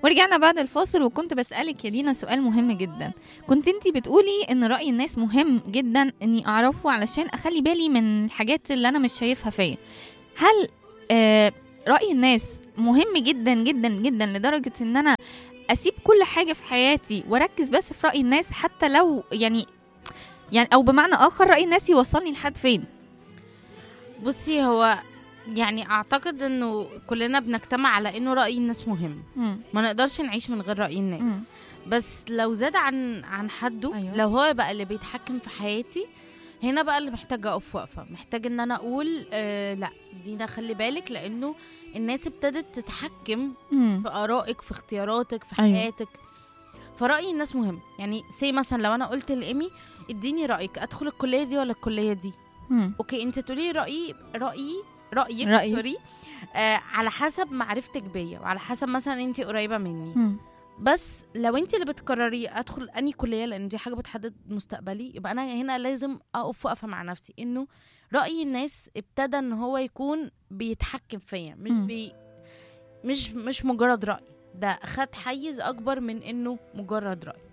ورجعنا بعد الفاصل وكنت بسألك يا دينا سؤال مهم جدا كنت انتي بتقولي ان رأي الناس مهم جدا اني اعرفه علشان اخلي بالي من الحاجات اللي انا مش شايفها فيا هل آه رأي الناس مهم جدا جدا جدا لدرجة ان انا اسيب كل حاجة في حياتي واركز بس في رأي الناس حتى لو يعني يعني او بمعنى اخر رأي الناس يوصلني لحد فين بصي هو يعني اعتقد انه كلنا بنجتمع على انه راي الناس مهم مم. ما نقدرش نعيش من غير راي الناس مم. بس لو زاد عن عن حده أيوة. أيوة. لو هو بقى اللي بيتحكم في حياتي هنا بقى اللي محتاجه اقف واقفه محتاج ان انا اقول آه لا دينا خلي بالك لانه الناس ابتدت تتحكم مم. في ارائك في اختياراتك في أيوة. حياتك فراي الناس مهم يعني سي مثلا لو انا قلت لايمي اديني رايك ادخل الكليه دي ولا الكليه دي مم. اوكي انت تقولي رايي رايي رايك رأيي. سوري آه على حسب معرفتك بيا وعلى حسب مثلا انت قريبه مني مم. بس لو انت اللي بتقرري ادخل اني كليه لان دي حاجه بتحدد مستقبلي يبقى انا هنا لازم اقف واقفه مع نفسي انه راي الناس ابتدى ان هو يكون بيتحكم فيا مش مم. بي مش مش مجرد راي ده خد حيز اكبر من انه مجرد راي